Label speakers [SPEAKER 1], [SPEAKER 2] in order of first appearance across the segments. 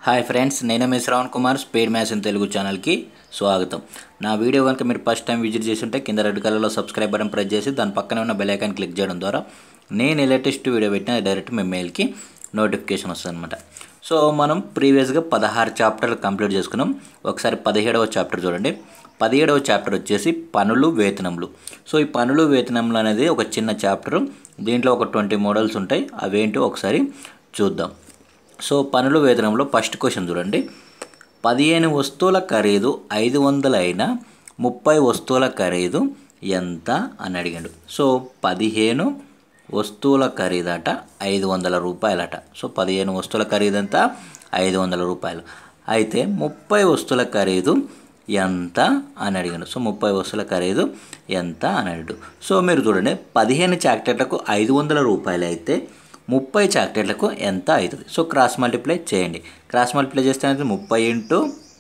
[SPEAKER 1] hi friends నేను మీ Shravan Kumar speed maths in Telugu ఛానల్కి స్వాగతం నా వీడియో కనుక మీరు ఫస్ట్ టైం విజిట్ చేసి ఉంటే కింద రెడ్ కలర్లో సబ్స్క్రైబ్ బటన్ ప్రెస్ చేసి దాని పక్కనే ఉన్న బెల్ ఐకాన్ క్లిక్ చేయడం ద్వారా నేను లేటెస్ట్ వీడియో పెట్టిన డైరెక్ట్ మీ మెయిల్కి నోటిఫికేషన్ వస్తుంది అనమాట సో మనం ప్రీవియస్గా పదహారు చాప్టర్లు కంప్లీట్ చేసుకున్నాం ఒకసారి పదిహేడవ చాప్టర్ చూడండి పదిహేడవ చాప్టర్ వచ్చేసి పనులు వేతనములు సో ఈ పనులు వేతనములు అనేది ఒక చిన్న చాప్టర్ దీంట్లో ఒక ట్వంటీ మోడల్స్ ఉంటాయి అవేంటో ఒకసారి చూద్దాం సో పనులు వేతనంలో ఫస్ట్ క్వశ్చన్ చూడండి పదిహేను వస్తువుల ఖరీదు ఐదు వందలు అయినా ముప్పై వస్తువుల ఖరీదు ఎంత అని అడిగాడు సో పదిహేను వస్తువుల ఖరీదట ఐదు వందల రూపాయలట సో పదిహేను వస్తువుల ఖరీదు ఎంత ఐదు వందల రూపాయలు అయితే ముప్పై వస్తువుల ఖరీదు ఎంత అని అడిగాడు సో ముప్పై వస్తువుల ఖరీదు ఎంత అని అడిగాడు సో మీరు చూడండి పదిహేను చాక్లెట్లకు ఐదు వందల రూపాయలు అయితే ముప్పై చాక్లెట్లకు ఎంత అవుతుంది సో క్రాస్ మల్టిప్లై చేయండి క్రాస్ మల్టిప్లై చేస్తే అనేది ముప్పై ఇంటూ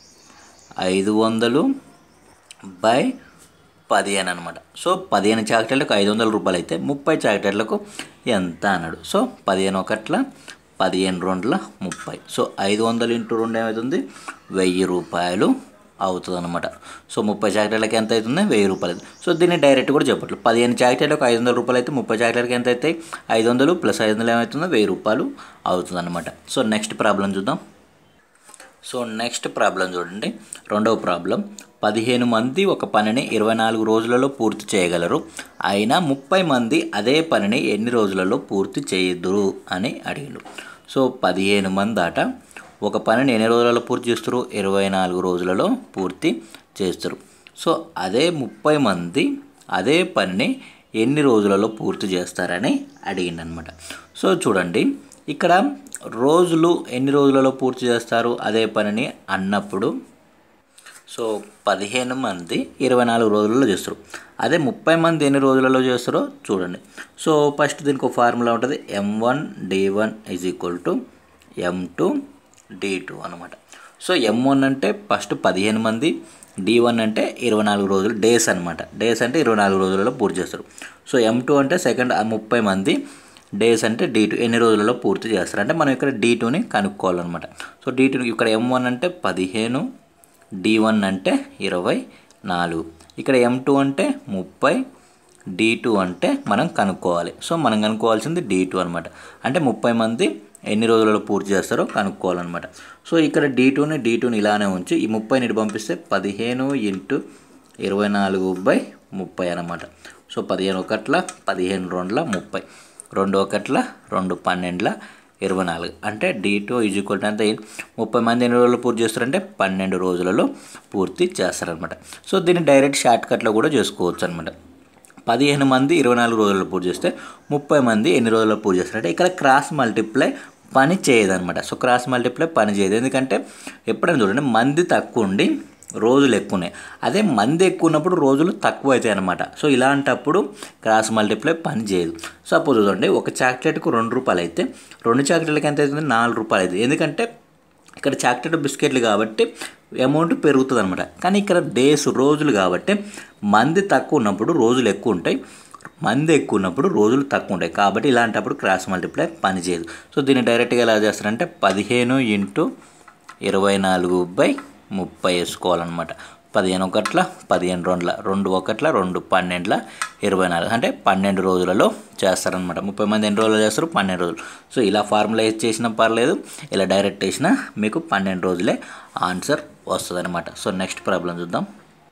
[SPEAKER 1] ఐదు వందలు బై పదిహేను అనమాట సో పదిహేను చాక్లెట్లకు ఐదు వందల రూపాయలు అయితే ముప్పై చాక్లెట్లకు ఎంత అన్నాడు సో పదిహేను ఒకట్ల పదిహేను రెండుల ముప్పై సో ఐదు వందలు ఇంటూ రెండు ఏమవుతుంది వెయ్యి రూపాయలు అవుతుంది అనమాట సో ముప్పై చాక్లెట్లకి ఎంత అవుతుంది వెయ్యి రూపాయలు సో దీన్ని డైరెక్ట్ కూడా చెప్పట్లు పదిహేను చాక్లెట్లకు ఐదు వందల రూపాయలు అయితే ముప్పై చాక్లెట్లకి ఎంత అవుతాయి ఐదు వందలు ప్లస్ ఐదు వందలు ఏమవుతుందో వెయ్యి రూపాయలు అవుతుంది అనమాట సో నెక్స్ట్ ప్రాబ్లం చూద్దాం సో నెక్స్ట్ ప్రాబ్లం చూడండి రెండవ ప్రాబ్లం పదిహేను మంది ఒక పనిని ఇరవై నాలుగు రోజులలో పూర్తి చేయగలరు అయినా ముప్పై మంది అదే పనిని ఎన్ని రోజులలో పూర్తి చేయదురు అని అడిగాడు సో పదిహేను మంది అట ఒక పనిని ఎన్ని రోజులలో పూర్తి చేస్తారు ఇరవై నాలుగు రోజులలో పూర్తి చేస్తారు సో అదే ముప్పై మంది అదే పనిని ఎన్ని రోజులలో పూర్తి చేస్తారని అడిగిందనమాట సో చూడండి ఇక్కడ రోజులు ఎన్ని రోజులలో పూర్తి చేస్తారు అదే పనిని అన్నప్పుడు సో పదిహేను మంది ఇరవై నాలుగు రోజులలో చేస్తారు అదే ముప్పై మంది ఎన్ని రోజులలో చేస్తారో చూడండి సో ఫస్ట్ దీనికి ఒక ఫార్ములా ఉంటుంది M one D one is equal to M two D two అనమాట సో ఎం వన్ అంటే ఫస్ట్ పదిహేను మంది డి వన్ అంటే ఇరవై నాలుగు రోజులు డేస్ అనమాట డేస్ అంటే ఇరవై నాలుగు రోజులలో పూర్తి చేస్తారు సో ఎం టూ అంటే సెకండ్ ముప్పై మంది డేస్ అంటే డీ టూ ఎన్ని రోజులలో పూర్తి చేస్తారు అంటే మనం ఇక్కడ డీ టూని కనుక్కోవాలన్నమాట సో డీ టూ ఇక్కడ ఎం వన్ అంటే పదిహేను డి వన్ అంటే ఇరవై నాలుగు ఇక్కడ ఎం టూ అంటే ముప్పై డి టూ అంటే మనం కనుక్కోవాలి సో మనం కనుక్కోవాల్సింది డి టూ అనమాట అంటే ముప్పై మంది ఎన్ని రోజులలో పూర్తి చేస్తారో కనుక్కోవాలన్నమాట సో ఇక్కడ డి టూని డి టూని ఇలానే ఉంచి ఈ ముప్పైని ఇటు పంపిస్తే పదిహేను ఇంటూ ఇరవై నాలుగు బై ముప్పై అనమాట సో పదిహేను ఒకట్ల పదిహేను రెండుల ముప్పై రెండు ఒకట్ల రెండు పన్నెండుల ఇరవై నాలుగు అంటే D two is equal to అంటే ముప్పై మంది ఎన్ని రోజుల్లో పూర్తి చేస్తారంటే పన్నెండు రోజులలో పూర్తి చేస్తారనమాట సో దీన్ని డైరెక్ట్ షార్ట్ కట్లో కూడా చేసుకోవచ్చు అనమాట పదిహేను మంది ఇరవై నాలుగు రోజుల్లో పూర్తి చేస్తే ముప్పై మంది ఎన్ని రోజుల్లో పూర్తి చేస్తారంటే ఇక్కడ క్రాస్ మల్టిప్లై పని చేయదనమాట సో క్రాస్ మల్టిప్లై పని చేయదు ఎందుకంటే ఎప్పుడైనా చూడండి మంది తక్కువ ఉండి రోజులు ఎక్కువ ఉన్నాయి అదే మంది ఎక్కువ ఉన్నప్పుడు రోజులు తక్కువ అవుతాయి అనమాట సో ఇలాంటప్పుడు క్రాస్ మల్టిప్లై పని చేయదు సపోజ్ చూడండి ఒక చాక్లెట్కు రెండు రూపాయలు అయితే రెండు చాక్లెట్లకి ఎంత అవుతుంది నాలుగు రూపాయలు అవుతుంది ఎందుకంటే ఇక్కడ చాక్లెట్ బిస్కెట్లు కాబట్టి అమౌంట్ పెరుగుతుంది అనమాట కానీ ఇక్కడ డేస్ రోజులు కాబట్టి మంది తక్కువ ఉన్నప్పుడు రోజులు ఎక్కువ ఉంటాయి మంది ఎక్కువ ఉన్నప్పుడు రోజులు తక్కువ ఉంటాయి కాబట్టి ఇలాంటప్పుడు క్రాస్ మల్టిప్లై పని చేయదు సో దీన్ని డైరెక్ట్గా ఎలా చేస్తారంటే పదిహేను ఇంటూ ఇరవై నాలుగు బై ముప్పై వేసుకోవాలన్నమాట పదిహేను ఒకట్ల పదిహేను రెండుల రెండు ఒకట్ల రెండు పన్నెండుల ఇరవై నాలుగు అంటే పన్నెండు రోజులలో చేస్తారనమాట ముప్పై మంది ఎన్ని రోజులు చేస్తారు పన్నెండు రోజులు సో ఇలా ఫార్ములా చేసినా పర్లేదు ఇలా డైరెక్ట్ వేసినా మీకు పన్నెండు రోజులే ఆన్సర్ వస్తుంది అనమాట సో నెక్స్ట్ ప్రాబ్లం చూద్దాం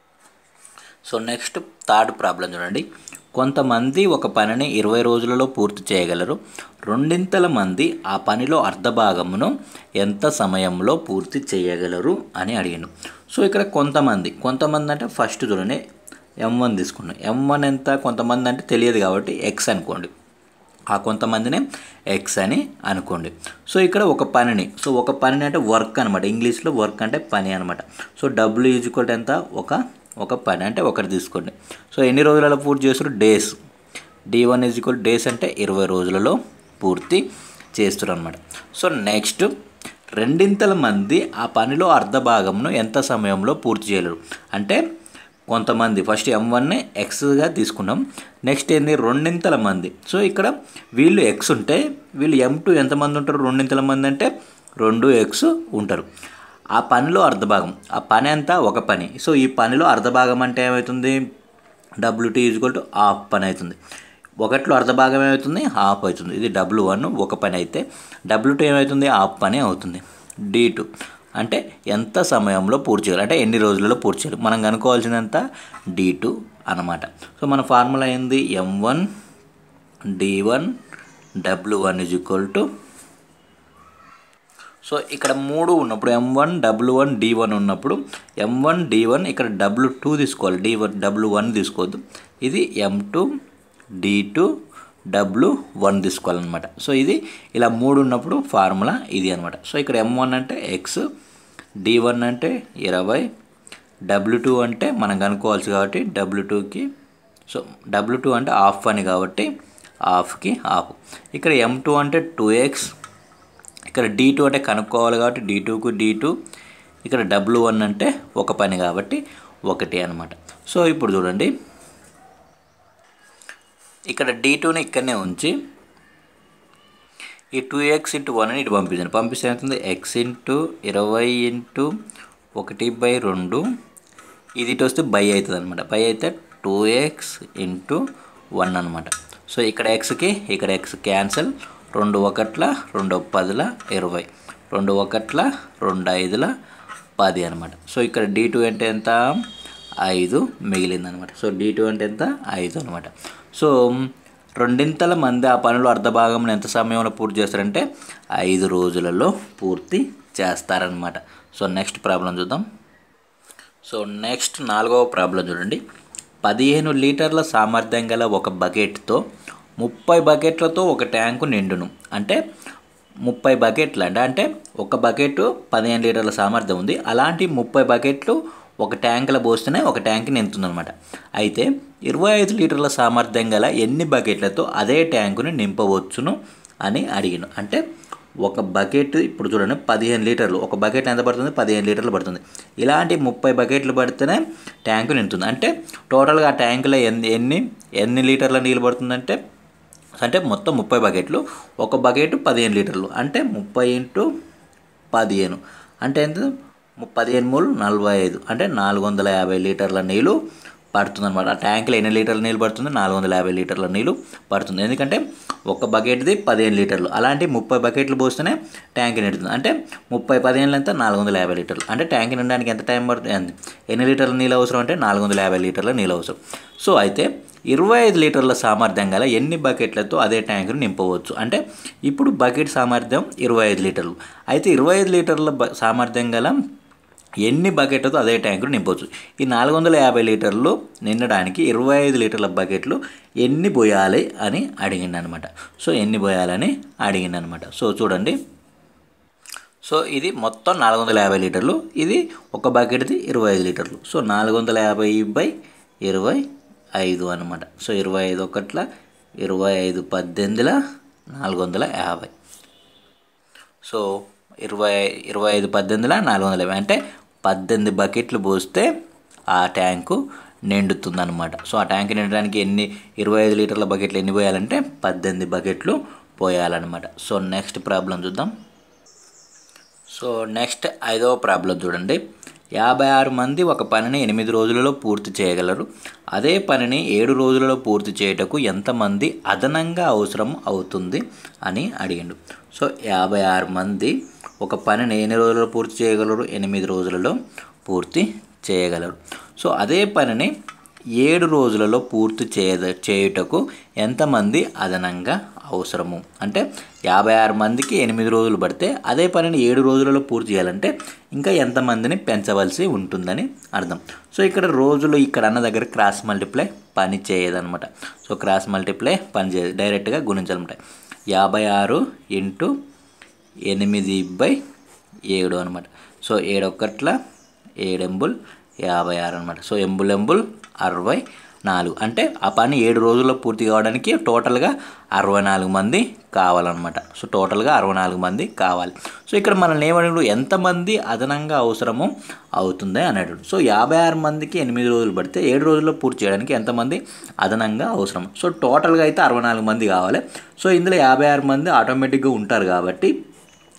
[SPEAKER 1] సో నెక్స్ట్ థర్డ్ ప్రాబ్లం చూడండి కొంతమంది ఒక పనిని ఇరవై రోజులలో పూర్తి చేయగలరు రెండింతల మంది ఆ పనిలో అర్ధభాగమును ఎంత సమయంలో పూర్తి చేయగలరు అని అడిగాను సో ఇక్కడ కొంతమంది కొంతమంది అంటే ఫస్ట్ చూడండి ఎం వన్ తీసుకున్నాం ఎం వన్ ఎంత కొంతమంది అంటే తెలియదు కాబట్టి ఎక్స్ అనుకోండి ఆ కొంతమందినే ఎక్స్ అని అనుకోండి సో ఇక్కడ ఒక పనిని సో ఒక పనిని అంటే వర్క్ అనమాట ఇంగ్లీష్లో వర్క్ అంటే పని అనమాట సో డబ్ల్యూ ఈజ్వల్ ఎంత ఒక ఒక పని అంటే ఒకటి తీసుకోండి సో ఎన్ని రోజులలో పూర్తి చేస్తారు days D one is equal days అంటే ఇరవై రోజులలో పూర్తి చేస్తారు అనమాట సో నెక్స్ట్ రెండింతల మంది ఆ పనిలో అర్ధ భాగంను ఎంత సమయంలో పూర్తి చేయలేరు అంటే కొంతమంది ఫస్ట్ ఎం వన్ని ఎక్స్గా తీసుకున్నాం నెక్స్ట్ ఏంది రెండింతల మంది సో ఇక్కడ వీళ్ళు ఎక్స్ ఉంటే వీళ్ళు ఎం టూ ఎంతమంది ఉంటారు రెండింతల మంది అంటే రెండు ఎక్స్ ఉంటారు ఆ పనిలో అర్ధభాగం ఆ పని అంతా ఒక పని సో ఈ పనిలో అర్ధభాగం అంటే ఏమవుతుంది డబ్ల్యూటీ ఈజ్వల్ టు హాఫ్ పని అవుతుంది ఒకటిలో అర్ధభాగం ఏమవుతుంది హాఫ్ అవుతుంది ఇది డబ్ల్యూ వన్ ఒక పని అయితే డబ్ల్యూ టూ ఏమవుతుంది హాఫ్ పని అవుతుంది డి టూ అంటే ఎంత సమయంలో పూర్తి చేయాలి అంటే ఎన్ని రోజులలో పూర్తి చేయాలి మనం కనుక్కోవాల్సిందంతా డి టూ అనమాట సో మన ఫార్ములా ఏంది M one D one W one is equal to so ఇక్కడ మూడు ఉన్నప్పుడు M one W one D one ఉన్నప్పుడు ఎం వన్ డి వన్ ఇక్కడ డబ్ల్యూ టూ తీసుకోవాలి డి వన్ డబ్ల్యూ వన్ తీసుకోవద్దు ఇది M two D two W one తీసుకోవాలన్నమాట so ఇది ఇలా మూడు ఉన్నప్పుడు ఫార్ములా ఇది అనమాట సో ఇక్కడ ఎం వన్ అంటే ఎక్స్ డి వన్ అంటే ఇరవై డబ్ల్యూ టూ అంటే మనం కనుక్కోవాల్సి కాబట్టి డబ్ల్యూ టూకి సో డబ్ల్యూ టూ అంటే హాఫ్ అని కాబట్టి హాఫ్కి హాఫ్ ఇక్కడ ఎం టూ అంటే టూ ఎక్స్ ఇక్కడ డి టూ అంటే కనుక్కోవాలి కాబట్టి డి టూకు డి టూ ఇక్కడ డబ్ల్యూ వన్ అంటే ఒక పని కాబట్టి ఒకటి అనమాట సో ఇప్పుడు చూడండి ఇక్కడ డి టూని ఇక్కడనే ఉంచి ఈ టూ ఎక్స్ ఇంటూ వన్ అని ఇటు పంపించండి పంపిస్తే ఏమవుతుంది ఎక్స్ ఇంటూ ఇరవై ఇంటూ ఒకటి బై రెండు ఇది ఇటు వస్తే బై అవుతుంది అనమాట బై అయితే టూ ఎక్స్ ఇంటూ వన్ అనమాట సో ఇక్కడ ఎక్స్కి ఇక్కడ ఎక్స్ క్యాన్సల్ రెండు ఒకట్ల రెండు పదుల ఇరవై రెండు ఒకట్ల రెండు ఐదుల పది అనమాట సో ఇక్కడ డి టూ అంటే ఎంత ఐదు మిగిలింది అనమాట సో డి టూ అంటే ఎంత ఐదు అనమాట సో రెండింతల మంది ఆ పనులు అర్ధ భాగం ఎంత సమయంలో పూర్తి చేస్తారంటే ఐదు రోజులలో పూర్తి చేస్తారనమాట సో నెక్స్ట్ ప్రాబ్లం చూద్దాం సో నెక్స్ట్ నాలుగవ ప్రాబ్లం చూడండి పదిహేను లీటర్ల సామర్థ్యం గల ఒక బకెట్తో ముప్పై బకెట్లతో ఒక ట్యాంకు నిండును అంటే ముప్పై బకెట్లు అంటే అంటే ఒక బకెట్ పదిహేను లీటర్ల సామర్థ్యం ఉంది అలాంటి ముప్పై బకెట్లు ఒక ట్యాంకులో పోస్తేనే ఒక ట్యాంక్ నింపుతుందన్నమాట అయితే ఇరవై ఐదు లీటర్ల సామర్థ్యం గల ఎన్ని బకెట్లతో అదే ట్యాంకుని నింపవచ్చును అని అడిగిన అంటే ఒక బకెట్ ఇప్పుడు చూడండి పదిహేను లీటర్లు ఒక బకెట్ ఎంత పడుతుంది పదిహేను లీటర్లు పడుతుంది ఇలాంటి ముప్పై బకెట్లు పడితేనే ట్యాంకు నింపుతుంది అంటే టోటల్గా ఆ ట్యాంకులో ఎన్ని ఎన్ని ఎన్ని లీటర్ల నీళ్ళు పడుతుందంటే అంటే మొత్తం ముప్పై బకెట్లు ఒక బకెట్ పదిహేను లీటర్లు అంటే ముప్పై ఇంటూ పదిహేను అంటే ఎంత పదిహేను మూడు నలభై ఐదు అంటే నాలుగు వందల యాభై లీటర్ల నీళ్ళు పడుతుంది అనమాట ఆ ట్యాంక్లో ఎన్ని లీటర్ల నీళ్ళు పడుతుంది నాలుగు వందల యాభై లీటర్ల నీళ్ళు పడుతుంది ఎందుకంటే ఒక బకెట్ది పదిహేను లీటర్లు అలాంటి ముప్పై బకెట్లు పోస్తేనే ట్యాంక్ నిండుతుంది అంటే ముప్పై పదిహేనులు ఎంత నాలుగు వందల యాభై లీటర్లు అంటే ట్యాంక్ నిండడానికి ఎంత టైం పడుతుంది ఎన్ని లీటర్ల నీళ్ళు అవసరం అంటే నాలుగు వందల యాభై లీటర్ల నీళ్ళు అవసరం సో అయితే ఇరవై ఐదు లీటర్ల సామర్థ్యం గల ఎన్ని బకెట్లతో అదే ట్యాంకును నింపవచ్చు అంటే ఇప్పుడు బకెట్ సామర్థ్యం ఇరవై ఐదు లీటర్లు అయితే ఇరవై ఐదు లీటర్ల బ సామర్థ్యం గల ఎన్ని బకెట్లతో అదే ట్యాంకును నింపవచ్చు ఈ నాలుగు వందల యాభై లీటర్లు నిండడానికి ఇరవై ఐదు లీటర్ల బకెట్లు ఎన్ని పోయాలి అని అడిగింది అనమాట సో ఎన్ని పోయాలని అడిగింది అనమాట సో చూడండి సో ఇది మొత్తం నాలుగు వందల యాభై లీటర్లు ఇది ఒక బకెట్ది ఇరవై ఐదు లీటర్లు సో నాలుగు వందల యాభై బై ఇరవై ఐదు అనమాట సో ఇరవై ఐదు ఒకట్ల ఇరవై ఐదు పద్దెనిమిదిల నాలుగు వందల యాభై సో ఇరవై ఇరవై ఐదు పద్దెనిమిదిల నాలుగు వందల యాభై అంటే పద్దెనిమిది బకెట్లు పోస్తే ఆ ట్యాంకు నిండుతుందన్నమాట సో ఆ ట్యాంక్ నిండడానికి ఎన్ని ఇరవై ఐదు లీటర్ల బకెట్లు ఎన్ని పోయాలంటే పద్దెనిమిది బకెట్లు పోయాలన్నమాట సో నెక్స్ట్ ప్రాబ్లం చూద్దాం సో నెక్స్ట్ ఐదవ ప్రాబ్లం చూడండి యాభై ఆరు మంది ఒక పనిని ఎనిమిది రోజులలో పూర్తి చేయగలరు అదే పనిని ఏడు రోజులలో పూర్తి చేయుటకు ఎంతమంది అదనంగా అవసరం అవుతుంది అని అడిగిండు సో యాభై ఆరు మంది ఒక పనిని ఎన్ని రోజులలో పూర్తి చేయగలరు ఎనిమిది రోజులలో పూర్తి చేయగలరు సో అదే పనిని ఏడు రోజులలో పూర్తి చేయ చేయుటకు ఎంతమంది అదనంగా అవసరము అంటే యాభై ఆరు మందికి ఎనిమిది రోజులు పడితే అదే పనిని ఏడు రోజులలో పూర్తి చేయాలంటే ఇంకా ఎంతమందిని పెంచవలసి ఉంటుందని అర్థం సో ఇక్కడ రోజులు ఇక్కడ అన్న దగ్గర క్రాస్ మల్టిప్లై పని చేయదనమాట సో క్రాస్ మల్టిప్లై పని చేయదు డైరెక్ట్గా గుణించాలన్నమాట యాభై ఆరు ఇంటూ ఎనిమిది బై ఏడు అనమాట సో ఏడు ఒక్కట్ల ఏడెంబుల్ యాభై ఆరు అనమాట సో ఎంబుల్ ఎంబుల్ అరవై నాలుగు అంటే ఆ పని ఏడు రోజుల్లో పూర్తి కావడానికి టోటల్గా అరవై నాలుగు మంది కావాలన్నమాట సో టోటల్గా అరవై నాలుగు మంది కావాలి సో ఇక్కడ మనల్ని ఏమడిగాడు ఎంతమంది అదనంగా అవసరమో అవుతుంది అన్నాడు సో యాభై ఆరు మందికి ఎనిమిది రోజులు పడితే ఏడు రోజుల్లో పూర్తి చేయడానికి ఎంతమంది అదనంగా అవసరం సో టోటల్గా అయితే అరవై నాలుగు మంది కావాలి సో ఇందులో యాభై ఆరు మంది ఆటోమేటిక్గా ఉంటారు కాబట్టి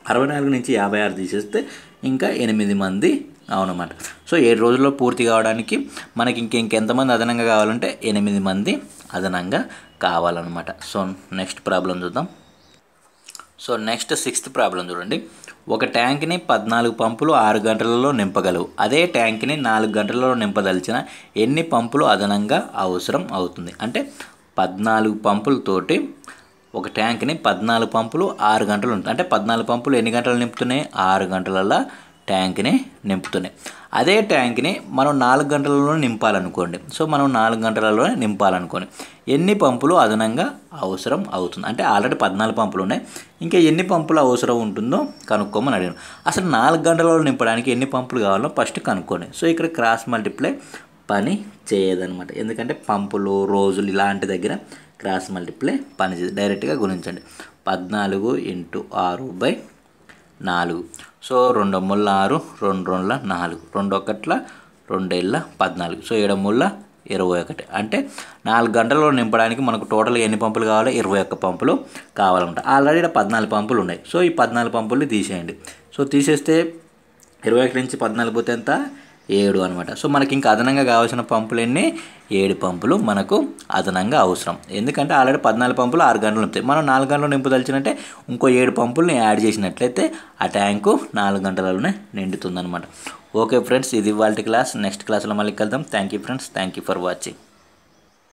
[SPEAKER 1] అరవై నాలుగు నుంచి యాభై ఆరు తీసేస్తే ఇంకా ఎనిమిది మంది అవునన్నమాట సో ఏడు రోజుల్లో పూర్తి కావడానికి మనకి ఇంక ఇంకెంతమంది అదనంగా కావాలంటే ఎనిమిది మంది అదనంగా కావాలన్నమాట సో నెక్స్ట్ ప్రాబ్లం చూద్దాం సో నెక్స్ట్ సిక్స్త్ ప్రాబ్లం చూడండి ఒక ట్యాంక్ని పద్నాలుగు పంపులు ఆరు గంటలలో నింపగలవు అదే ట్యాంక్ని నాలుగు గంటలలో నింపదలిచిన ఎన్ని పంపులు అదనంగా అవసరం అవుతుంది అంటే పద్నాలుగు పంపులతోటి ఒక ట్యాంక్ని పద్నాలుగు పంపులు ఆరు గంటలు ఉంటుంది అంటే పద్నాలుగు పంపులు ఎన్ని గంటలు నింపుతున్నాయి ఆరు గంటలలో ట్యాంక్ని నింపుతున్నాయి అదే ట్యాంక్ని మనం నాలుగు గంటలలో నింపాలనుకోండి సో మనం నాలుగు గంటలలోనే నింపాలనుకోండి ఎన్ని పంపులు అదనంగా అవసరం అవుతుంది అంటే ఆల్రెడీ పద్నాలుగు పంపులు ఉన్నాయి ఇంకా ఎన్ని పంపులు అవసరం ఉంటుందో కనుక్కోమని అడిగాను అసలు నాలుగు గంటలలో నింపడానికి ఎన్ని పంపులు కావాలో ఫస్ట్ కనుక్కోండి సో ఇక్కడ క్రాస్ మల్టిప్లై పని చేయదనమాట ఎందుకంటే పంపులు రోజులు ఇలాంటి దగ్గర క్రాస్ మల్టిప్లై పని చేయదు డైరెక్ట్గా గుణించండి పద్నాలుగు ఇంటూ ఆరు బై నాలుగు సో రెండు ముళ్ళ ఆరు రెండు రెండుల నాలుగు రెండు ఒకట్ల రెండేళ్ళ పద్నాలుగు సో ఏడు ముళ్ళ ఇరవై ఒకటి అంటే నాలుగు గంటల్లో నింపడానికి మనకు టోటల్ ఎన్ని పంపులు కావాలి ఇరవై ఒక్క పంపులు కావాలన్నమాట ఆల్రెడీ ఇక్కడ పద్నాలుగు పంపులు ఉన్నాయి సో ఈ పద్నాలుగు పంపులు తీసేయండి సో తీసేస్తే ఇరవై ఒకటి నుంచి పద్నాలుగు పోతే ఎంత ఏడు అనమాట సో మనకి ఇంకా అదనంగా కావాల్సిన పంపులు ఎన్ని ఏడు పంపులు మనకు అదనంగా అవసరం ఎందుకంటే ఆల్రెడీ పద్నాలుగు పంపులు ఆరు గంటలు నింపుతాయి మనం నాలుగు గంటలు నింపదలిచినట్టే ఇంకో ఏడు పంపుల్ని యాడ్ చేసినట్లయితే ఆ ట్యాంకు నాలుగు గంటలలోనే నిండుతుందన్నమాట ఓకే ఫ్రెండ్స్ ఇది వాళ్ళ క్లాస్ నెక్స్ట్ క్లాస్లో మళ్ళీ కలుద్దాం thank you friends thank you for watching